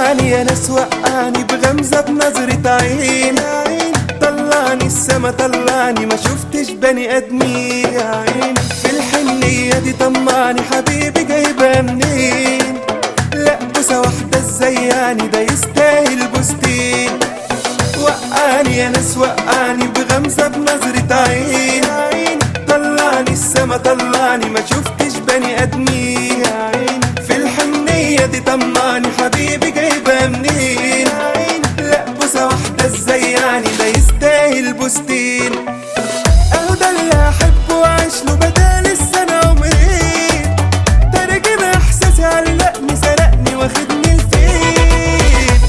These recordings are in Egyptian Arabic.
وقعني يا ناس وقعني بغمزة بنظرة عين عين طلعني السما طلعني ما شفتش بني ادمين يا عين في الحنية دي طمعني حبيبي جايبها منين لا بوسة واحدة ازاي يعني ده يستاهل بوستين وقعني يا ناس وقعني بغمزة بنظرة عين عين طلعني السما طلعني ما شفتش بني ادمين يا عين في الحنية دي طمعني حبيبي جايبها منين عين لا بوسة واحدة ازاي يعني ده يستاهل بوستين اهو ده اللي احبه واعيش له بدال السنة عمرين ترجم احساسي علقني سرقني واخدني لفين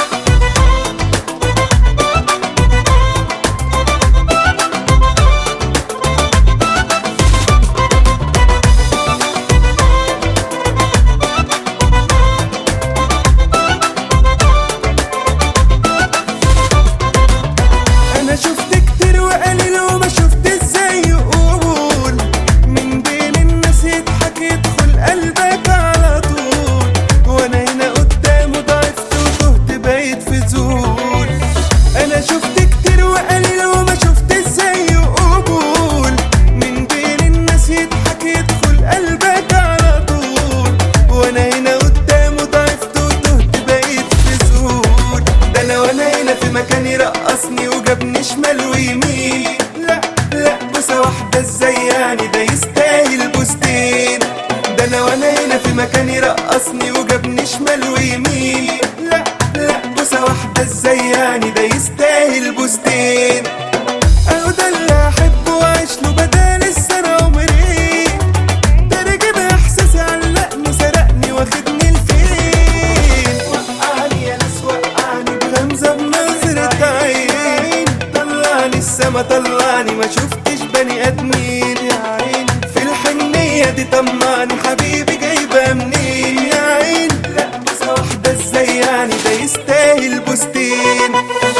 انا شفت كتير وقليل وما شفت ازاي يقول من بين الناس يضحك يدخل قلبك على طول وانا هنا قدامه ضعفت وتهت بقيت في زول انا شفت كتير وقليل وما شفت ازاي يقول من بين الناس يضحك يدخل قلبك على طول وانا هنا قدامه ضعفت وتهت بقيت في زول ده انا وانا هنا في مكاني رقصني وجابني شمال ويمين لا لا بوسه واحده ازاي يعني ده يستاهل بوستين ده انا وانا هنا في مكاني رقصني وجابني شمال ويمين لا لا بوسه واحده ازاي يعني ده يستاهل بوستين اهو ده اللي احبه واعيش له بدال السنه عمري ترجم احساسي علقني سرقني واخدني لفين وقعني يا ناس وقعني بغمزه بنظره عين طلعني السما طلعني ما شفتش بني ادمين يا عين في الحنيه دي طمعني حبيبي جايبه منين يا عين لا بوسه واحده ازاي يعني ده يستاهل بوستين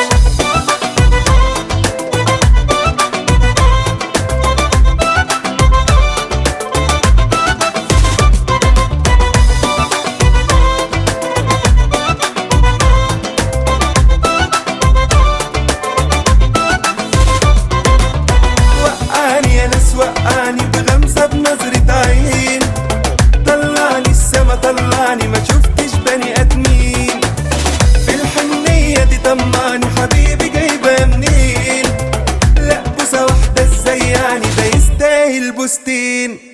وقعني يا ناس وقعني بغمزة بنظرة عين طلعني السما طلعني ما شفتش بني ادمين في الحنية دي طمعني حبيبي جايبها منين لا بوسة واحدة ازاي يعني ده يستاهل بوستين